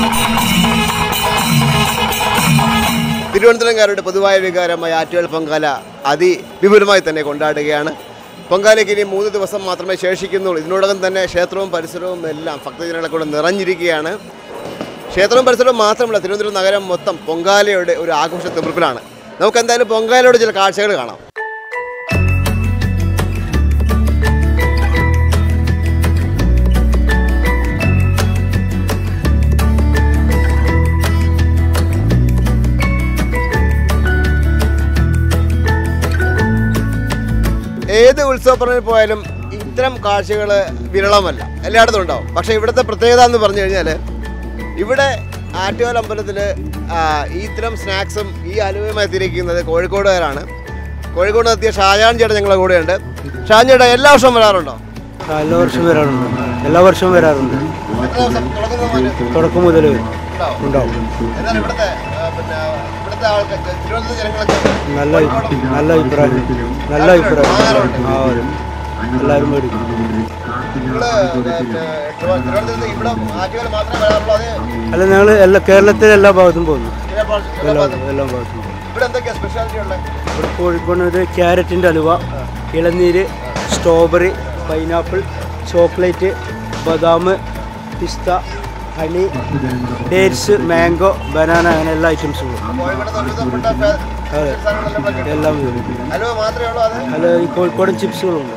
തിരുവനന്തപുരംകാരുടെ പൊതുവായ വികാരമായ ആറ്റുകാൽ പൊങ്കാല അതിവിപുലമായി തന്നെ കൊണ്ടാടുകയാണ് പൊങ്കാലയ്ക്ക് ഇനി മൂന്ന് ദിവസം മാത്രമേ ശേഷിക്കുന്നുള്ളൂ ഇതിനോടകം തന്നെ ക്ഷേത്രവും പരിസരവും എല്ലാം ഭക്തജനങ്ങളെ കൊണ്ട് നിറഞ്ഞിരിക്കുകയാണ് ക്ഷേത്രവും പരിസരവും മാത്രമല്ല തിരുവനന്തപുരം നഗരം മൊത്തം പൊങ്കാലയുടെ ഒരു ആഘോഷ തീർപ്പിലാണ് നമുക്ക് എന്തായാലും പൊങ്കാലയുടെ ചില കാഴ്ചകൾ കാണാം ഏത് ഉത്സവപ്പറമ്പിൽ പോയാലും ഇത്തരം കാഴ്ചകൾ വിരളമല്ല എല്ലായിടത്തും ഉണ്ടാവും പക്ഷേ ഇവിടുത്തെ പ്രത്യേകത എന്ന് പറഞ്ഞു കഴിഞ്ഞാൽ ഇവിടെ ആറ്റുകാൽ അമ്പലത്തിൽ ഈ ഇത്തരം സ്നാക്സും ഈ അലുവയുമായി എത്തിയിരിക്കുന്നത് കോഴിക്കോടുകാരാണ് കോഴിക്കോട് എത്തിയ ഷാജാൻ ചേട്ടൻ ഞങ്ങളുടെ കൂടെയുണ്ട് ഷാജാൻ ചേട്ടൻ എല്ലാ വർഷവും വരാറുണ്ടോ ആ, എല്ലാ വർഷവും വരാറുണ്ട് എല്ലാ വർഷവും വരാറുണ്ട് എത്ര ദിവസം തുടങ്ങുന്നത് മുതൽ തുടക്കം മുതൽ ഉണ്ടാവും ഉണ്ടാവും എന്നാൽ ഇവിടുത്തെ ആ, പിന്നെ ഇവിടുത്തെ ആൾക്കാർ തിരുവനന്തപുരം ജനങ്ങളൊക്കെ നല്ല അഭി- നല്ല അഭിപ്രായം നല്ല അഭിപ്രായം ആ വരും എല്ലാവരും മേടിക്കും നിങ്ങള് പിന്നെ തിരുവനന്തപുരത്ത് ഇവിടെ ആറ്റുകാൽ മാത്രമേ വരാറുള്ളൂ അതേ അല്ല ഞങ്ങൾ എല്ലാ കേരളത്തിലെ എല്ലാ ഭാഗത്തും പോകുന്നു എല്ലാ ഭാഗത്തും- എല്ലാ എല്ലാ ഭാഗത്തും. എല്ലാ ഭാഗത്തും പോകുന്നു ഇവിടെ എന്തൊക്കെയാ സ്പെഷ്യാലിറ്റി ഉള്ളത് ഇവിടെ കോഴിക്കോട് ഒരു ക്യാരറ്റിൻ്റെ അലുവ ഇളനീര് സ്ട്രോബെറി പൈനാപ്പിൾ ചോക്ലേറ്റ് ബദാം പിസ്ത ഹണി ഡേറ്റ്സ് മാംഗോ ബനാന അങ്ങനെ എല്ലാ ഐറ്റംസും ഉണ്ട് കോഴിക്കോട് ഒരുവിധപ്പെട്ട ഫേ- അതെ സാധനങ്ങളെല്ലാം ഇവിടെ കിട്ടും. എല്ലാം വരും അലുവ മാത്രമേ ഉള്ളൂ അത് അല്ല ഈ കോഴിക്കോടൻ ചിപ്സുകളുണ്ട്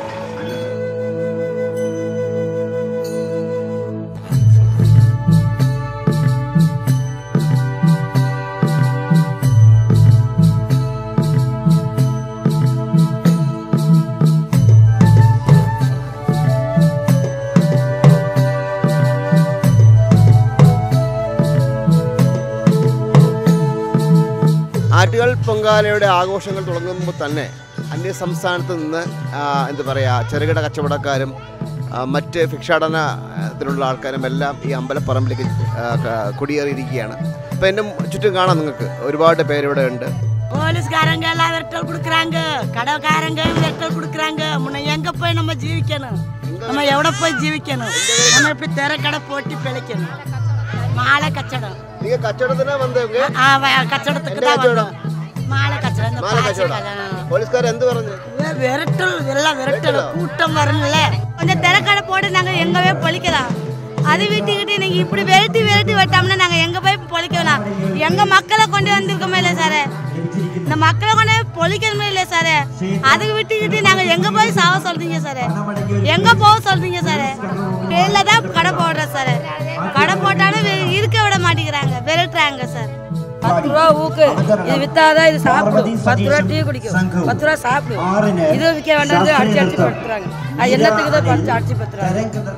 ആറ്റുകാൽ പൊങ്കാലയുടെ ആഘോഷങ്ങൾ തുടങ്ങുമ്പോൾ തന്നെ അന്യ സംസ്ഥാനത്ത് നിന്ന് ആ, എന്താ പറയുക ചെറുകിട കച്ചവടക്കാരും ആ, മറ്റ് ഭിക്ഷാടനത്തിലുള്ള ആൾക്കാരും എല്ലാം ഈ അമ്പലപ്പറമ്പിലേക്ക് ആ, ക- കുടിയേറിയിരിക്കുകയാണ് അപ്പോൾ എൻ്റെ ചുറ്റും കാണാം നിങ്ങൾക്ക് ഒരുപാട് പേരിവിടെ ഉണ്ട് போலீஸ்காரங்க எல்லாம் விரட்டல் கொடுக்குறாங்க கடைக்காரங்க விரட்டல் கொடுக்குறாங்க முன்ன எங்க போய் நம்ம ஜீவிக்கணும் நம்ம எவ்வளோ போய் ஜீவிக்கணும் நம்ம இப்படி தெர கடை போட்டு பிழைக்கணும் மாலை கச்சடம் നിങ്ങൾ കച്ചവടത്തിന് വന്നവங்க ஆ, வ- கச்சடத்துக்கு தான் வந்தோம் மாலை கச்சடம் இந்த മാല பாசி കച്ചവടം கச்சடம். പോലീസുകാർ എന്ത് പറഞ്ഞു வி- விரட்டல் எல்லாம் விரட்டல் கூட்டம் வரணும்ல கொஞ்சம் திறக்கடை போட்டு நாங்க எங்கவே பொழிக்கலாம் அது வீட்டுக்கிட்டு நீங்க இப்படி விரட்டி விரட்டி விட்டோம்னா நாங்க எங்க போய் பொழிக்கலாம் எங்க மக்களை கொண்டு வந்திருக்கோமே இல்லை சார் இந்த மக்களை கொண்டு போய் பொழிக்கணுமே இல்லை சார் அதுக்கு விட்டுக்கிட்டு நாங்க எங்க போய் சாவ சொல்றீங்க சார் எங்க போக சொல்றீங்க சார் வெளில தான் கடை போடுறோம் சார் கடை போட்டாலும் வி- இருக்க விட மாட்டேங்கிறாங்க விரட்டுறாங்க சார் பத்து ரூபா ஊக்கு இது வித்தாதான் இது சாப்பிடும் பத்து ரூபா டீ குடிக்கும் பத்து ரூபா சாப்பிடும் இது விற்க வேண்டாம் அடிச்சு அடிச்சு படுத்துறாங்க அது என்னத்துக்கு தான் படிச்சு அடிச்சு படுத்துறாங்க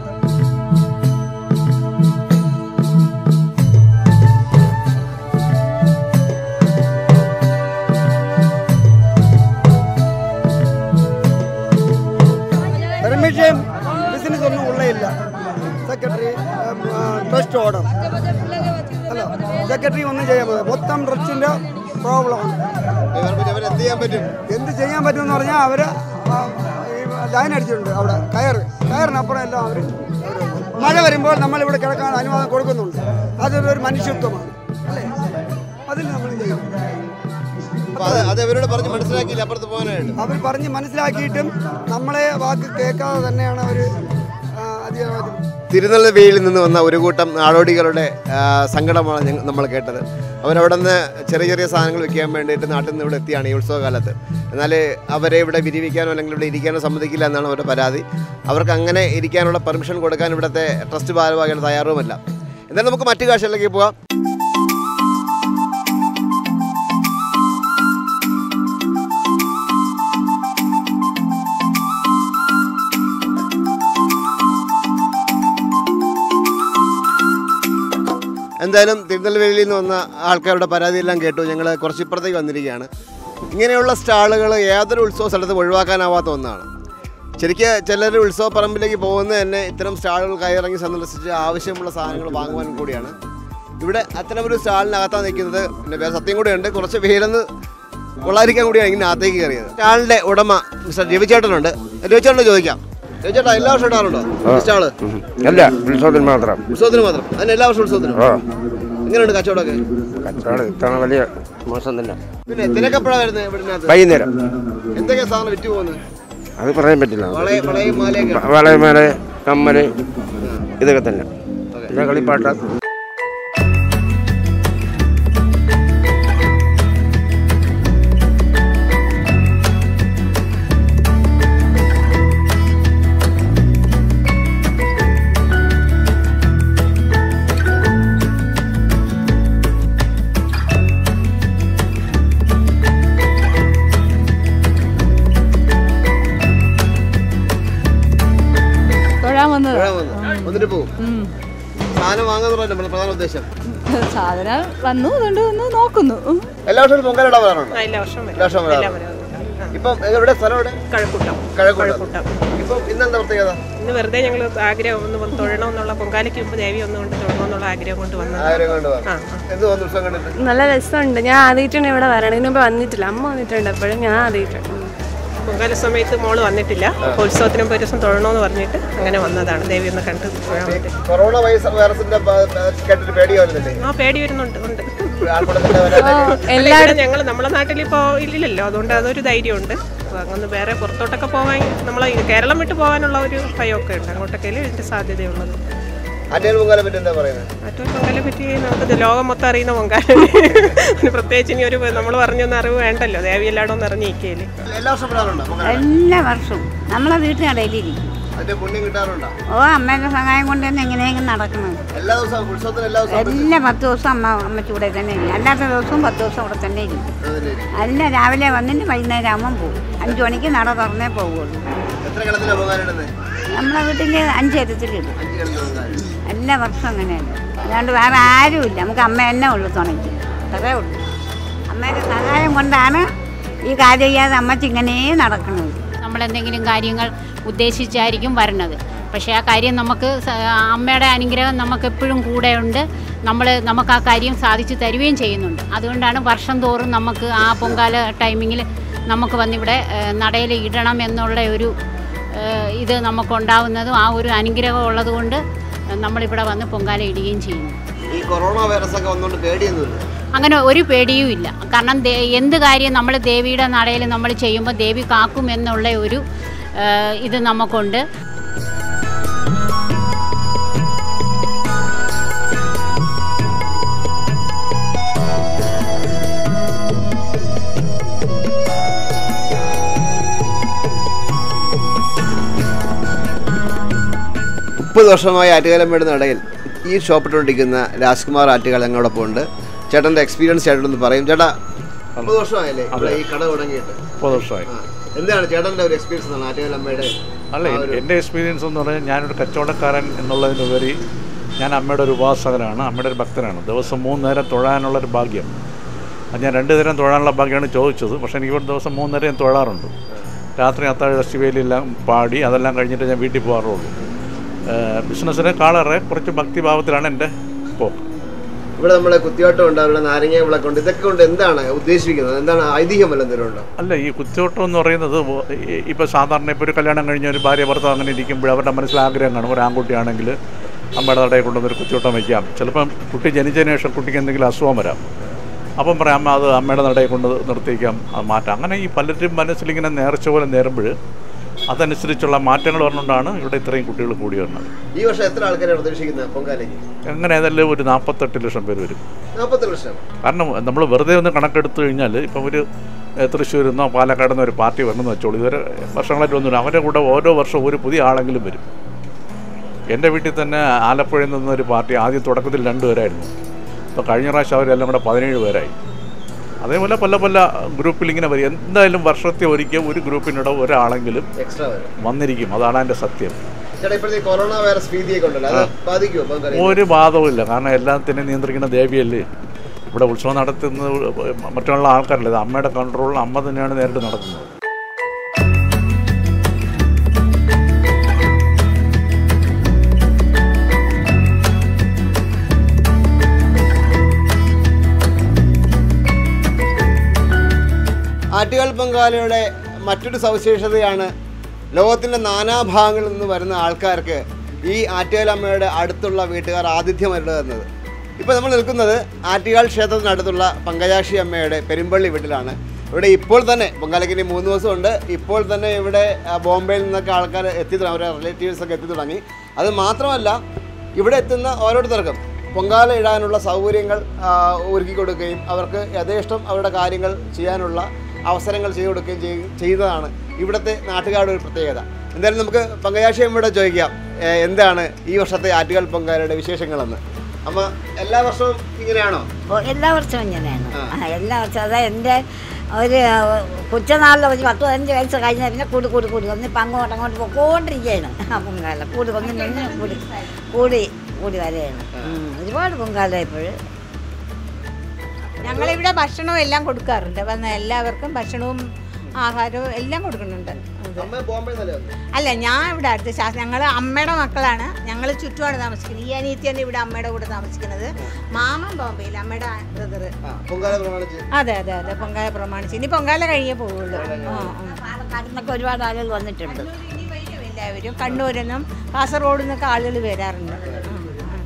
പെർമിഷൻ ബിസിനസ് ഒന്നും ഉള്ള ഇല്ല സെക്രട്ടറി ട്രസ്റ്റ് ഓർഡർ അല്ല സെക്രട്ടറി ഒന്നും ചെയ്യാൻ പറ്റില്ല മൊത്തം ട്രസ്റ്റിൻ്റെ പ്രോബ്ലമാണ് ഇവർക്ക് ഇവർ എന്ത് ചെയ്യാൻ പറ്റും എന്ത് ചെയ്യാൻ പറ്റുമെന്ന് പറഞ്ഞാൽ അവർ ലൈൻ അടിച്ചിട്ടുണ്ട് അവിടെ കയർ കയറിനപ്പുറം എല്ലാം അവർ മഴ വരുമ്പോൾ നമ്മളിവിടെ കിടക്കാൻ അനുവാദം കൊടുക്കുന്നുണ്ട് അതൊരു ഒരു മനുഷ്യത്വമാണ് അല്ലേ അതിൽ നമ്മൾ ചെയ്യണം അപ്പോൾ അത് അത് ഇവരോട് പറഞ്ഞ് മനസ്സിലാക്കിയില്ല അപ്പുറത്ത് പോകാനായിട്ട് അവർ പറഞ്ഞ് മനസ്സിലാക്കിയിട്ടും നമ്മളെ വാക്ക് കേൾക്കാതെ തന്നെയാണ് അവർ അധികം തിരുനെൽവേലിയിൽ നിന്ന് വന്ന ഒരു കൂട്ടം നാടോടികളുടെ ആ, സങ്കടമാണ് ഞങ്ങ- നമ്മൾ കേട്ടത് അവരവിടെ നിന്ന് ചെറിയ ചെറിയ സാധനങ്ങൾ വിൽക്കാൻ വേണ്ടിയിട്ട് നാട്ടിൽ നിന്ന് ഇവിടെ എത്തിയാണ് ഈ ഉത്സവകാലത്ത് എന്നാൽ അവരെ ഇവിടെ വിരിവിക്കാനോ അല്ലെങ്കിൽ ഇവിടെ ഇരിക്കാനോ സമ്മതിക്കില്ല എന്നാണ് അവരുടെ പരാതി അവർക്ക് അങ്ങനെ ഇരിക്കാനുള്ള പെർമിഷൻ കൊടുക്കാൻ ഇവിടുത്തെ ട്രസ്റ്റ് ഭാരവാഹികൾ തയ്യാറുമല്ല എന്നാലും നമുക്ക് മറ്റു കാഴ്ചകളിലേക്ക് പോകാം എന്തായാലും തിരുനെൽവേലിയിൽ നിന്ന് വന്ന ആൾക്കാരുടെ പരാതിയെല്ലാം കേട്ടു ഞങ്ങൾ കുറച്ച് ഇപ്പുറത്തേക്ക് വന്നിരിക്കുകയാണ് ഇങ്ങനെയുള്ള സ്റ്റാളുകൾ ഏതൊരു ഉത്സവ സ്ഥലത്തും ഒഴിവാക്കാനാവാത്ത ഒന്നാണ് ശരിക്ക് ചിലർ ഉത്സവ പറമ്പിലേക്ക് പോകുന്നത് തന്നെ ഇത്തരം സ്റ്റാളുകൾ കയറിറങ്ങി സന്ദർശിച്ച് ആവശ്യമുള്ള സാധനങ്ങൾ വാങ്ങുവാനും കൂടിയാണ് ഇവിടെ അത്തരമൊരു സ്റ്റാളിനകത്താണ് നിൽക്കുന്നത് പിന്നെ വേറെ സത്യം കൂടെയുണ്ട് കുറച്ച് വെയിലൊന്ന് കൊള്ളാതിരിക്കാൻ കൂടിയാണ് ഇങ്ങനെ അകത്തേക്ക് കയറിയത് സ്റ്റാളിൻ്റെ ഉടമ മിസ്റ്റർ രവിചേട്ടനുണ്ട് രവിചേട്ടനോട് ചോദിക്കാം ചേട്ടാ എല്ലാ വർഷവും ഇടാറുണ്ടോ സ്റ്റാള് അല്ല ഉത്സവത്തിന് മാത്രം ഉത്സവത്തിന് മാത്രം അതിന് എല്ലാ വർഷവും ഉത്സവത്തിനും ഓ എങ്ങനെയുണ്ട് കച്ചവടമൊക്കെ കച്ചവടം ഇത്തവണ വലിയ മോശം തന്നെ പിന്നെ തിരക്കെപ്പോഴാണ് വരുന്നത് ഇവിടുന്നകത്ത് വൈകുന്നേരം എന്തൊക്കെയാ സാധനം വിറ്റ് പോകുന്നത് അത് പറയാൻ പറ്റില്ല വളയ വളയും മാലയൊക്കെ വ- വളയമാല കമ്മല് ഇതൊക്കെ തന്നെ പിന്നെ കളിപ്പാട്ട തൊഴാൻ വന്നത് തൊഴാൻ വന്നു വന്നിട്ട് പോകും സാധനം വാങ്ങാന്നുള്ളതല്ലേ നമ്മുടെ പ്രധാന ഉദ്ദേശം സാധനം വന്നു അതുകൊണ്ട് ഒന്ന് നോക്കുന്നു ഉം. എല്ലാ വർഷവും പൊങ്കൽ ഇടാൻ വരാറുണ്ടോ എല്ലാ വർഷവും വരും എല്ലാ വർഷവും വരാറുണ്ട് ഇപ്പം എവിടെ സ്ഥലം എവിടെ കഴക്കൂട്ടം കഴക്കൂട്ടം ഇപ്പം ഇന്നെന്താ പ്രത്യേകത ഇന്ന് വെറുതെ ഞങ്ങൾ ആഗ്രഹം ഒന്ന് വന്ന് തൊഴണമെന്നുള്ള പൊങ്കാലയ്ക്ക് മുമ്പ് ദേവി ഒന്നുകൊണ്ട് തൊഴണമെന്നുള്ള ആഗ്രഹം കൊണ്ട് വന്നത് ആരും കൊണ്ട് ആ, എന്ത് തോന്നുന്നു ഉത്സവം കണ്ടിട്ട് നല്ല രസമുണ്ട് ഞാൻ ആദ്യമായിട്ടാണ് ഇവിടെ വരണത് ഇതിന് മുമ്പ് വന്നിട്ടില്ല അമ്മ വന്നിട്ടുണ്ട് എപ്പോഴും ഞാൻ ആദ്യമായിട്ടാണ് പൊങ്കാല സമയത്ത് മോള് വന്നിട്ടില്ല അപ്പോൾ ഉത്സവത്തിന് മുമ്പ് ഒരു ദിവസം തൊഴണമെന്ന് പറഞ്ഞിട്ട് അങ്ങനെ വന്നതാണ് ദേവി ഒന്ന് കണ്ട് തൊഴാൻ വേണ്ടി കൊറോണ വൈറസ് വൈറസിന്റെ ബ- ബ- കേട്ടിട്ട് പേടി വരുന്നില്ലേ ആ പേടി വരുന്നുണ്ട് ഉണ്ട് ആൾക്കൂട്ടത്തിന്റെ വരാൻ എല്ലാവരും ഞങ്ങൾ നമ്മളെ നാട്ടിൽ ഇപ്പോൾ ഇല്ലല്ലോ അതുകൊണ്ട് അതൊരു ധൈര്യമുണ്ട് അപ്പോൾ അങ്ങൊന്ന് വേറെ പുറത്തോട്ടൊക്കെ പോകാൻ നമ്മളെ ഈ കേരളം വിട്ട് പോകാനുള്ള ഒരു ഭയമൊക്കെ ഉണ്ട് അങ്ങോട്ടൊക്കെയല്ലേ ഇതിൻ്റെ സാധ്യതയുള്ളത് ആറ്റേൽ പൊങ്കാലെ പറ്റി എന്താ പറയുന്നത് മറ്റൊരു പൊങ്കാലെ പറ്റി നമുക്ക് ലോകം മൊത്തം അറിയുന്ന പൊങ്കാല അതിന് പ്രത്യേകിച്ച് ഇനി ഒരു നമ്മൾ പറഞ്ഞൊന്നും അറിവ് വേണ്ടല്ലോ ദേവി എല്ലായിടവും ഒന്ന് അറിഞ്ഞിരിക്കുകയില്ലേ എല്ലാ വർഷവും വരാറുണ്ടോ പൊങ്കാല എല്ലാ വർഷവും നമ്മളെ വീട്ടിനടയിലിരിക്കും അതിന്റെ പുണ്യം കിട്ടാറുണ്ടോ ഓ അമ്മയുടെ സഹായം കൊണ്ട് തന്നെ എങ്ങനെയെങ്കിലും നടക്കുന്നത് എല്ലാ ദിവസവും ഉത്സവത്തിന് എല്ലാ ദിവസവും എല്ലാ പത്ത് ദിവസം അമ്മ അമ്മച്ചി ഇവിടെ തന്നെ ഇരിക്കും അല്ലാത്ത ദിവസവും പത്ത് ദിവസം ഇവിടെ തന്നെ ഇരിക്കും അല്ല രാവിലെ വന്നിട്ട് വൈകുന്നേരം ആകുമ്പം പോകും അഞ്ച് മണിക്ക് നട തുറന്നേ പോകുള്ളൂ എത്ര കളത്തിലാണ് പൊങ്കാലിടുന്നത് നമ്മളെ വീട്ടിൽ അഞ്ച് തരത്തിലിടും അഞ്ച് കളത്തിൽ പൊങ്കാല എല്ലാ വർഷവും അങ്ങനെയല്ല അല്ലാണ്ട് വേറെ ആരുമില്ല നമുക്ക് അമ്മ തന്നെ ഉള്ളൂ തുണയ്ക്ക് അത്രേ ഉള്ളൂ അമ്മയുടെ സഹായം കൊണ്ടാണ് ഈ കാര്യം ചെയ്യാതെ അമ്മച്ചി ഇങ്ങനെ നടക്കുന്നത് നമ്മൾ എന്തെങ്കിലും കാര്യങ്ങൾ ഉദ്ദേശിച്ചായിരിക്കും വരണത് പക്ഷേ ആ കാര്യം നമുക്ക് സ- അമ്മയുടെ അനുഗ്രഹം നമുക്ക് എപ്പോഴും കൂടെയുണ്ട് നമ്മൾ നമുക്ക് ആ കാര്യം സാധിച്ചു തരികയും ചെയ്യുന്നുണ്ട് അതുകൊണ്ടാണ് വർഷം തോറും നമുക്ക് ആ പൊങ്കാല ടൈമിങ്ങിൽ നമുക്ക് വന്നിവിടെ നടയിൽ ഇടണം എന്നുള്ള ഒരു ഏഹ്, ഇത് നമുക്കുണ്ടാവുന്നതും ആ ഒരു അനുഗ്രഹം ഉള്ളതുകൊണ്ട് നമ്മളിവിടെ വന്ന് പൊങ്കാല ഇടുകയും ചെയ്യുന്നു ഈ കൊറോണ വൈറസ് ഒക്കെ വന്നുകൊണ്ട് പേടിയൊന്നുമില്ല അങ്ങനെ ഒരു പേടിയും ഇല്ല കാരണം ദേ- എന്ത് കാര്യം നമ്മൾ ദേവിയുടെ നടയിൽ നമ്മൾ ചെയ്യുമ്പോൾ ദേവി കാക്കും എന്നുള്ള ഒരു ആ, ഇത് നമുക്കുണ്ട് മുപ്പത് വർഷമായി ആറ്റുകാലമ്മയുടെ നടയിൽ ഈ ഷോപ്പിട്ടുകൊണ്ടിരിക്കുന്ന രാജ്കുമാർ ആറ്റുകാൽ ഞങ്ങളോടൊപ്പം ഉണ്ട് ചേട്ടൻ്റെ എക്സ്പീരിയൻസ് ചേട്ടനൊന്ന് പറയും ചേട്ടാ മുപ്പത് വർഷമായല്ലേ ഇവിടെ ഈ കട തുടങ്ങിയിട്ട് മുപ്പത് വർഷമായി ആ. എന്താണ് ചേട്ടൻ്റെ ഒരു എക്സ്പീരിയൻസ് എന്നാണ് ആറ്റുകാലമ്മയുടെ അല്ല എൻ- എൻ്റെ എക്സ്പീരിയൻസ് എന്ന് പറഞ്ഞാൽ ഞാനൊരു കച്ചവടക്കാരൻ എന്നുള്ളതിനുപരി ഞാൻ അമ്മയുടെ ഒരു ഉപാസകനാണ് അമ്മയുടെ ഒരു ഭക്തനാണ് ദിവസം മൂന്ന് നേരം തൊഴാനുള്ളൊരു ഭാഗ്യം അത് ഞാൻ രണ്ട് നേരം തൊഴാനുള്ള ഭാഗ്യമാണ് ചോദിച്ചത് പക്ഷേ എനിക്ക് ഇവിടെ ദിവസം മൂന്ന് നേരം ഞാൻ തൊഴാറുണ്ട് രാത്രി അത്താഴ ദശിവേലിയെല്ലാം പാടി അതെല്ലാം കഴിഞ്ഞിട്ട് ഞാൻ വീട്ടിൽ പോകാറുള്ളൂ ബിസിനസ്സിനെക്കാളേറെ കുറച്ച് ഭക്തിഭാവത്തിലാണ് എൻ്റെ പോക്ക് ഇവിടെ നമ്മുടെ കുത്തിയോട്ടം ഉണ്ട് അവിടെ നാരങ്ങ വിളക്ക് ഉണ്ട് ഇതൊക്കെ കൊണ്ട് എന്താണ് ഉദ്ദേശിക്കുന്നത് എന്താണ് ഐതിഹ്യം വല്ല എന്തെങ്കിലും ഉണ്ടോ അല്ല ഈ കുത്തിയോട്ടം എന്ന് പറയുന്നത് ഇപ്പോൾ സാധാരണ ഇപ്പോൾ ഒരു കല്യാണം കഴിഞ്ഞ ഒരു ഭാര്യ ഭർത്താവ് അങ്ങനെ ഇരിക്കുമ്പോൾ അവരുടെ മനസ്സിൽ ആഗ്രഹം കാണും ഒരു ആൺകുട്ടിയാണെങ്കിൽ അമ്മയുടെ നടയിൽ കൊണ്ടുവന്നൊരു കുത്തിയോട്ടം വയ്ക്കാം ചിലപ്പം കുട്ടി ജനിച്ചതിന് ശേഷം കുട്ടിക്ക് എന്തെങ്കിലും അസുഖം വരാം അപ്പം പറയാം അമ്മ അത് അമ്മയുടെ നടയിൽ കൊണ്ട് നിർത്തിക്കാം അത് മാറ്റാം അങ്ങനെ ഈ പലരും മനസ്സിലിങ്ങനെ നേർച്ച പോലെ നേരുമ്പോൾ അതനുസരിച്ചുള്ള മാറ്റങ്ങൾ പറഞ്ഞുകൊണ്ടാണ് ഇവിടെ ഇത്രയും കുട്ടികൾ കൂടി വരുന്നത് ഈ വർഷം എത്ര ആൾക്കാരാണ് ഉദ്ദേശിക്കുന്നത് പൊങ്കാലയ്ക്ക് എങ്ങനെ ഏതായാലും ഒരു നാൽപ്പത്തെട്ട് ലക്ഷം പേര് വരും നാൽപ്പത്തി ലക്ഷം കാരണം നമ്മൾ വെറുതെ ഒന്ന് കണക്കെടുത്ത് കഴിഞ്ഞാൽ ഇപ്പം ഒരു ഏഹ്, തൃശ്ശൂരിൽ നിന്നോ പാലക്കാട് നിന്നോ ഒരു പാർട്ടി വരണമെന്ന് വെച്ചോളൂ ഇതുവരെ വർഷങ്ങളായിട്ട് ഒന്നുമില്ല അവരുടെ കൂടെ ഓരോ വർഷവും ഒരു പുതിയ ആളെങ്കിലും വരും എൻ്റെ വീട്ടിൽ തന്നെ ആലപ്പുഴയിൽ നിന്നൊരു പാർട്ടി ആദ്യം തുടക്കത്തിൽ രണ്ട് പേരായിരുന്നു ഇപ്പോൾ കഴിഞ്ഞ പ്രാവശ്യം അവരെല്ലാം കൂടെ പതിനേഴ് പേരായി അതേപോലെ പല പല ഗ്രൂപ്പിൽ ഇങ്ങനെ വരും എന്തായാലും വർഷത്തെ ഒരിക്കൽ ഒരു ഗ്രൂപ്പിനിടെ ഒരാളെങ്കിലും എക്സ്ട്രാ വരും വന്നിരിക്കും അതാണ് എൻ്റെ സത്യം ചേട്ടാ ഇപ്പോഴത്തെ കൊറോണ വൈറസ് ഭീതിയൊക്കെ ഉണ്ടല്ലോ അത് ബാധിക്കുമോ പൊങ്കാല ഒരു ബാധവുമില്ല കാരണം എല്ലാത്തിനും നിയന്ത്രിക്കുന്ന ദേവിയല്ലേ ഇവിടെ ഉത്സവം നടത്തുന്നത് മറ്റുള്ള ആൾക്കാരല്ല ഇത് അമ്മയുടെ കൺട്രോളിൽ അമ്മ തന്നെയാണ് നേരിട്ട് നടത്തുന്നത് ആറ്റുകാൽ പൊങ്കാലയുടെ മറ്റൊരു സവിശേഷതയാണ് ലോകത്തിൻ്റെ നാനാഭാഗങ്ങളിൽ നിന്ന് വരുന്ന ആൾക്കാർക്ക് ഈ ആറ്റുകാലമ്മയുടെ അടുത്തുള്ള വീട്ടുകാർ ആതിഥ്യം അരുളുന്നത് ഇപ്പോൾ നമ്മൾ നിൽക്കുന്നത് ആറ്റുകാൽ ക്ഷേത്രത്തിനടുത്തുള്ള പങ്കജാക്ഷി അമ്മയുടെ പെരുമ്പള്ളി വീട്ടിലാണ് ഇവിടെ ഇപ്പോൾ തന്നെ പൊങ്കാലയ്ക്ക് ഇനി മൂന്ന് ദിവസമുണ്ട് ഇപ്പോൾ തന്നെ ഇവിടെ ആ, ബോംബെയിൽ നിന്നൊക്കെ ആൾക്കാർ എത്തി തുടങ്ങി അവരുടെ റിലേറ്റീവ്സ് ഒക്കെ എത്തി തുടങ്ങി അത് മാത്രമല്ല ഇവിടെ എത്തുന്ന ഓരോരുത്തർക്കും പൊങ്കാല ഇടാനുള്ള സൗകര്യങ്ങൾ ആ, ഒരുക്കി കൊടുക്കുകയും അവർക്ക് യഥേഷ്ടം അവരുടെ കാര്യങ്ങൾ ചെയ്യാനുള്ള അവസരങ്ങൾ ചെയ്തു കൊടുക്കുകയും ചെയ്യ- ചെയ്യുന്നതാണ് ഇവിടുത്തെ നാട്ടുകാരുടെ ഒരു പ്രത്യേകത എന്തായാലും നമുക്ക് പങ്കജാക്ഷി അമ്മയോട് ചോദിക്കാം ഏ, എന്താണ് ഈ വർഷത്തെ ആറ്റുകാൽ പൊങ്കാലയുടെ വിശേഷങ്ങളെന്ന് അമ്മ എല്ലാ വർഷവും ഇങ്ങനെയാണോ ഓ, എല്ലാ വർഷവും ഇങ്ങനെയാണ് ആ എല്ലാ വർഷവും അതാ എൻ്റെ ഒരു കൊച്ചുനാളിൽ ഒരു പത്ത് പതിനഞ്ച് വയസ്സ് കഴിഞ്ഞ പിന്നെ കൂടി കൂടി കൂടി ഒന്ന് ഇപ്പം അങ്ങോട്ട് അങ്ങോട്ട് പോയിക്കൊണ്ടിരിക്കുകയാണ് ആ പൊങ്കാല കൂടി ഒന്ന് നിന്ന് കൂടി കൂടി കൂടി വരെയാണ് ഉം, ഒരുപാട് പൊങ്കാല ഇപ്പോഴും ഞങ്ങളിവിടെ ഭക്ഷണവും എല്ലാം കൊടുക്കാറുണ്ട് വന്ന എല്ലാവർക്കും ഭക്ഷണവും ആഹാരവും എല്ലാം കൊടുക്കുന്നുണ്ട് അമ്മ ബോംബെ നിലയോ അല്ല ഞാൻ ഇവിടെ അടുത്ത് ശാസ്ത്ര ഞങ്ങൾ അമ്മയുടെ മക്കളാണ് ഞങ്ങൾ ചുറ്റുമാണ് താമസിക്കുന്നത് ഈ അനിയത്തിയാണ് ഇവിടെ അമ്മയുടെ കൂടെ താമസിക്കുന്നത് മാമൻ ബോംബെയിൽ അമ്മയുടെ ബ്രദർ പൊങ്കാല പ്രമാണിച്ച് അതെ അതെ അതെ പൊങ്കാല പ്രമാണിച്ച് ഇനി പൊങ്കാല കഴിഞ്ഞേ പോവുള്ളൂ ആ, ആ. പാലക്കാട് ഒരുപാട് ആളുകൾ വന്നിട്ടുണ്ട് ഇനി വരും എല്ലാവരും കണ്ണൂരിൽ നിന്നും കാസർഗോഡ് നിന്നൊക്കെ ആളുകൾ വരാറുണ്ട് ആ,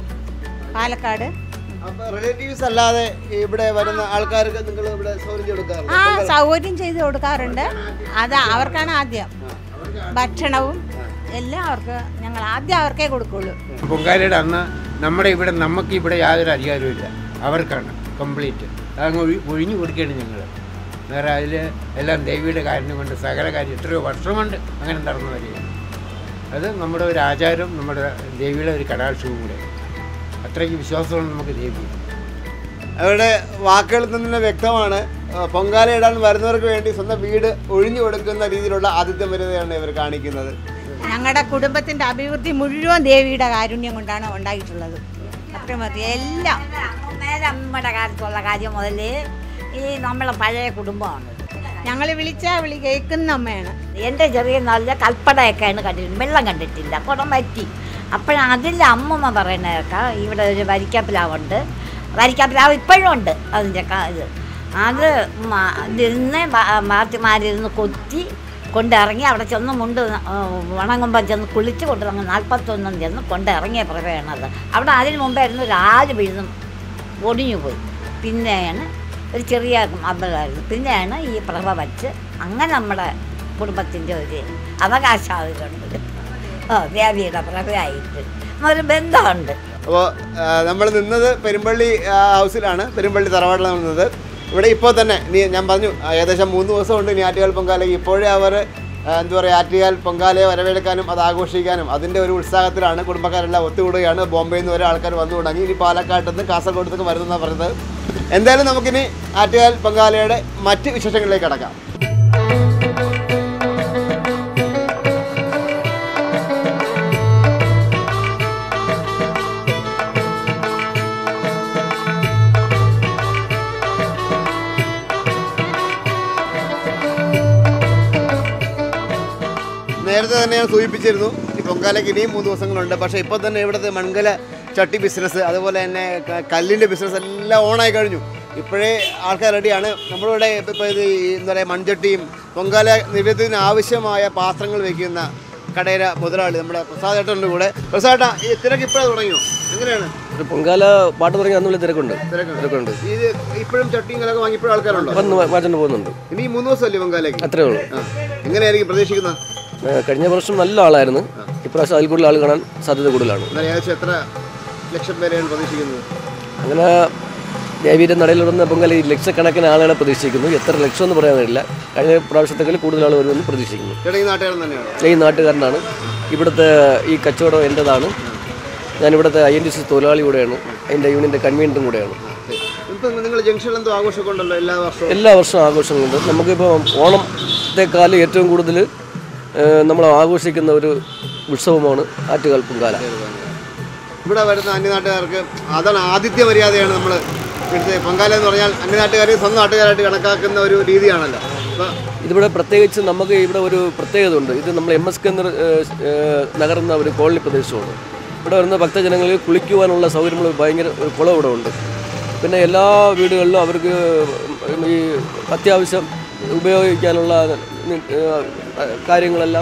ആ. പാലക്കാട് അപ്പൊ റിലേറ്റീവ്സ് അല്ലാതെ ഇവിടെ വരുന്ന ആൾക്കാർക്ക് നിങ്ങൾ ഇവിടെ സൗകര്യം കൊടുക്കാറുണ്ട് ആ സൗകര്യം ചെയ്ത് കൊടുക്കാറുണ്ട് അത് അവർക്കാണ് ആദ്യം ഭക്ഷണവും എല്ലാം അവർക്ക് ഞങ്ങൾ ആദ്യം അവർക്കേ കൊടുക്കുള്ളൂ പൊങ്കാലയുടെ അന്ന് നമ്മുടെ ഇവിടെ നമുക്ക് ഇവിടെ യാതൊരു അധികാരവും ഇല്ല അവർക്കാണ് കംപ്ലീറ്റ് അതങ്ങ് ഒഴി ഒഴിഞ്ഞു കൊടുക്കുകയാണ് ഞങ്ങൾ വേറെ അതിൽ എല്ലാം ദേവിയുടെ കാര്യം കൊണ്ട് സകല കാര്യം എത്രയോ വർഷം കൊണ്ട് അങ്ങനെ നടന്നു വരികയാണ് അത് നമ്മുടെ ഒരു ആചാരം നമ്മുടെ ദേവിയുടെ ഒരു കടാക്ഷവും കൂടെ അത്രയ്ക്ക് വിശ്വാസമാണ് നമുക്ക് ദേവി അവരുടെ വാക്കുകളിൽ നിന്ന് തന്നെ വ്യക്തമാണ് ആ, പൊങ്കാല ഇടാൻ വരുന്നവർക്ക് വേണ്ടി സ്വന്തം വീട് ഒഴിഞ്ഞു കൊടുക്കുന്ന രീതിയിലുള്ള ആതിഥ്യം വരുന്നതാണ് ഇവർ കാണിക്കുന്നത് ഞങ്ങളുടെ കുടുംബത്തിൻ്റെ അഭിവൃദ്ധി മുഴുവൻ ദേവിയുടെ കാരുണ്യം കൊണ്ടാണ് ഉണ്ടായിട്ടുള്ളത് അത്രയും മതി എല്ലാം നേരെ അമ്മയുടെ കാലത്തുള്ള കാര്യം മുതൽ ഈ നമ്മളെ പഴയ കുടുംബമാണ് ഞങ്ങൾ വിളിച്ചാൽ വിളി കേൾക്കുന്ന അമ്മയാണ് എൻ്റെ ചെറിയ നല്ല കൽപ്പടയൊക്കെയാണ് കണ്ടിട്ടുണ്ട് വെള്ളം കണ്ടിട്ടില്ല കുടം വറ്റി അപ്പോഴതിൽ അമ്മമ്മ പറയുന്നതൊക്കെ ഇവിടെ ഒരു വരിക്കപ്പിലാവുണ്ട് വരിക്കപ്പിലാവ് ഇപ്പോഴും ഉണ്ട് അതിൻ്റെ ക- ഇത് അത് മ- ഇതിരുന്ന് മാത്തിമാരിരുന്ന് കൊത്തി കൊണ്ടിറങ്ങി അവിടെ ചെന്ന് മുണ്ട് വണങ്ങുമ്പോൾ ചെന്ന് കുളിച്ച് കൊണ്ട് അങ്ങ് നാൽപ്പത്തൊന്നും ചെന്ന് കൊണ്ടിറങ്ങിയ പ്രഭയാണത് അവിടെ അതിന് മുമ്പായിരുന്നു ഒരു ആല് വീഴുന്നു ഒടിഞ്ഞു പോയി പിന്നെയാണ് ഒരു ചെറിയ അമ്പലമായിരുന്നു പിന്നെയാണ് ഈ പ്രഭ വച്ച് അങ്ങനെ നമ്മുടെ കുടുംബത്തിൻ്റെ ഒരു അവകാശാവുന്നുണ്ട് ഓ ദേവിയുടെ പ്രഭയായിട്ട് ഒരു ബന്ധമുണ്ട് അപ്പോൾ നമ്മൾ നിന്നത് പെരുമ്പള്ളി ആ, ഹൗസിലാണ് പെരുമ്പള്ളി തറവാട്ടിലാണ് നിന്നത് ഇവിടെ ഇപ്പോൾ തന്നെ ഇനി ഞാൻ പറഞ്ഞു ആ, ഏകദേശം മൂന്ന് ദിവസമുണ്ട് ഇനി ആറ്റുകാൽ പൊങ്കാലയ്ക്ക് ഇപ്പോഴേ അവർ എന്താ പറയുക ആറ്റുകാൽ പൊങ്കാലയെ വരവേൽക്കാനും അത് ആഘോഷിക്കാനും അതിൻ്റെ ഒരു ഉത്സാഹത്തിലാണ് കുടുംബക്കാരെല്ലാം ഒത്തുകൂടുകയാണ് ബോംബെയിൽ നിന്ന് ഓരോ ആൾക്കാർ വന്നു തുടങ്ങി ഇനി പാലക്കാട്ട് നിന്ന് കാസർഗോഡ് നിന്ന് വരുന്നതെന്നാണ് പറയുന്നത് എന്തായാലും നമുക്കിനി ആറ്റുകാൽ പൊങ്കാലയുടെ മറ്റ് വിശേഷങ്ങളിലേക്ക് കടക്കാം നേരത്തെ തന്നെ ഞാൻ സൂചിപ്പിച്ചിരുന്നു ഈ പൊങ്കാലയ്ക്ക് ഇനിയും മൂന്ന് ദിവസങ്ങളുണ്ട് പക്ഷേ ഇപ്പോൾ തന്നെ ഇവിടുത്തെ മൺകല ചട്ടി ബിസിനസ് അതുപോലെ തന്നെ ക- കല്ലിൻ്റെ ബിസിനസ് എല്ലാം ഓണായി കഴിഞ്ഞു ഇപ്പോഴേ ആൾക്കാർ റെഡിയാണ് നമ്മളിവിടെ ഇപ്പോൾ ഇത് ഈ എന്താ പറയുക മൺചട്ടിയും പൊങ്കാല നിവേദ്യത്തിന് ആവശ്യമായ പാത്രങ്ങൾ വയ്ക്കുന്ന കടയിലെ മുതലാളി നമ്മുടെ പ്രസാദ് ഏട്ടൻ്റെ കൂടെ പ്രസാദേട്ടാ ഈ തിരക്ക് ഇപ്പോഴേ തുടങ്ങിയോ എങ്ങനെയാണ് ഒരു പൊങ്കാല പാട്ട് തുടങ്ങി അന്നുള്ള തിരക്കുണ്ട് തിരക്കുണ്ട്. തിരക്കുണ്ട് ഇത് ഇപ്പോഴും ചട്ടിയും കലൊക്കെ വാങ്ങി ഇപ്പോഴും ആൾക്കാരുണ്ടോ വന്ന് മാറ്റേണ്ടി പോകുന്നുണ്ട് ഇനി ഈ മൂന്ന് ദിവസമല്ലേ പൊങ്കാലയ്ക്ക് അത്രേ ഉള്ളൂ ആ. എങ്ങനെയായിരിക്കും പ്രതീക്ഷിക്കുന്നത് ഏ, കഴിഞ്ഞ വർഷം നല്ല ആളായിരുന്നു ഇപ്രാവശ്യം അതിൽ കൂടുതൽ ആൾ കാണാൻ സാധ്യത കൂടുതലാണ് എന്നാൽ ഏകദേശം എത്ര ലക്ഷം പേരെയാണ് പ്രതീക്ഷിക്കുന്നത് അങ്ങനെ ദേവീൻ്റെ നടയിലിടുന്ന പൊങ്കൽ ഈ ലക്ഷക്കണക്കിന് ആളുകളെ പ്രതീക്ഷിക്കുന്നു എത്ര ലക്ഷം എന്ന് പറയാൻ കഴിയില്ല കഴിഞ്ഞ പ്രാവശ്യത്തേക്കാൾ കൂടുതൽ ആൾ വരുമെന്ന് പ്രതീക്ഷിക്കുന്നു ചേട്ടാ ഈ നാട്ടുകാരൻ തന്നെയാണ് ഈ നാട്ടുകാരനാണ് ഇവിടുത്തെ ഈ കച്ചവടം എൻ്റെതാണ് ഞാൻ ഇവിടുത്തെ ഐ എൻ ഡി സി തൊഴിലാളി കൂടെയാണ് എൻ്റെ യൂണിയൻ്റെ കൺവീനറും കൂടെയാണ് ഇപ്പം നിങ്ങൾ ജംഗ്ഷനിൽ എന്തോ ആഘോഷമൊക്കെ ഉണ്ടല്ലോ എല്ലാ വർഷവും എല്ലാ വർഷവും ആഘോഷങ്ങളുണ്ട് നമുക്കിപ്പോൾ ഓണത്തെക്കാൾ ഏറ്റവും കൂടുതൽ നമ്മൾ ആഘോഷിക്കുന്ന ഒരു ഉത്സവമാണ് ആറ്റുകാൽ പൊങ്കാല ഇവിടെ വരുന്ന അന്യനാട്ടുകാർക്ക് അതാണ് ആതിഥ്യ മര്യാദയാണ് നമ്മൾ ഇവിടുത്തെ പൊങ്കാല എന്ന് പറഞ്ഞാൽ അന്യനാട്ടുകാരെ സ്വന്തം നാട്ടുകാരായിട്ട് കണക്കാക്കുന്ന ഒരു രീതിയാണല്ലോ അപ്പോൾ ഇതിവിടെ പ്രത്യേകിച്ച് നമുക്ക് ഇവിടെ ഒരു പ്രത്യേകത ഉണ്ട് ഇത് നമ്മൾ എം എസ് കെ നഗർ എന്ന ഒരു കോളനി പ്രദേശമാണ് ഇവിടെ വരുന്ന ഭക്തജനങ്ങൾക്ക് കുളിക്കുവാനുള്ള സൗകര്യങ്ങൾ ഭയങ്കര ഒരു കുളം ഇവിടെ ഉണ്ട് പിന്നെ എല്ലാ വീടുകളിലും അവർക്ക് ഈ അത്യാവശ്യം ഉപയോഗിക്കാനുള്ള നി- ഏഹ് കാര്യങ്ങളെല്ലാം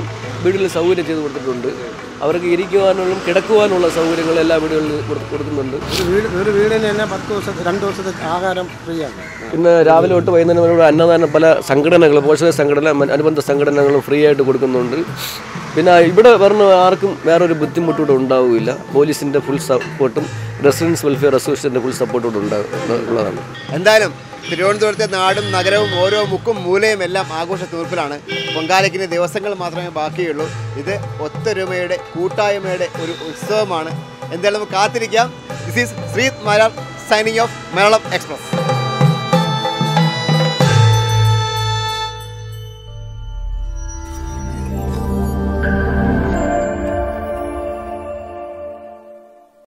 വീടുകളിൽ സൗകര്യം ചെയ്ത് കൊടുത്തിട്ടുണ്ട് അവർക്ക് ഇരിക്കുവാനുള്ള കിടക്കുവാനുള്ള സൗകര്യങ്ങൾ എല്ലാ വീടുകളിലും കൊടു- കൊടുക്കുന്നുണ്ട് ഒരു വീട് ഒരു വീടിന് തന്നെ പത്ത് ദിവസത്തെ രണ്ട് ദിവസത്തെ ആഹാരം ഫ്രീ ആണ് പിന്നെ രാവിലെ തൊട്ട് വൈകുന്നേരം വരെ ഇവിടെ അന്നദാനം പല സംഘടനകൾ പോഷക സംഘടന മ- അനുബന്ധ സംഘടനകളും ഫ്രീ ആയിട്ട് കൊടുക്കുന്നുണ്ട് പിന്നെ ഇവിടെ പറഞ്ഞ ആർക്കും വേറൊരു ബുദ്ധിമുട്ടൂടെ ഉണ്ടാവില്ല പോലീസിൻ്റെ ഫുൾ സപ്പോർട്ടും റെസിഡൻസ് വെൽഫെയർ അസോസിയേഷൻ്റെ ഫുൾ സപ്പോർട്ടോടെ ഉണ്ടാകും ഉള്ളതാണ് എന്തായാലും തിരുവനന്തപുരത്തെ നാടും നഗരവും ഓരോ മുക്കും മൂലയും എല്ലാം ആഘോഷ തീർപ്പിലാണ് പൊങ്കാലയ്ക്കിന് ദിവസങ്ങൾ മാത്രമേ ബാക്കിയുള്ളൂ ഇത് ഒത്തൊരുമയുടെ കൂട്ടായ്മയുടെ ഒരു ഉത്സവമാണ് എന്തായാലും നമുക്ക് കാത്തിരിക്കാം this is Shreeth Marar signing off Malayalam express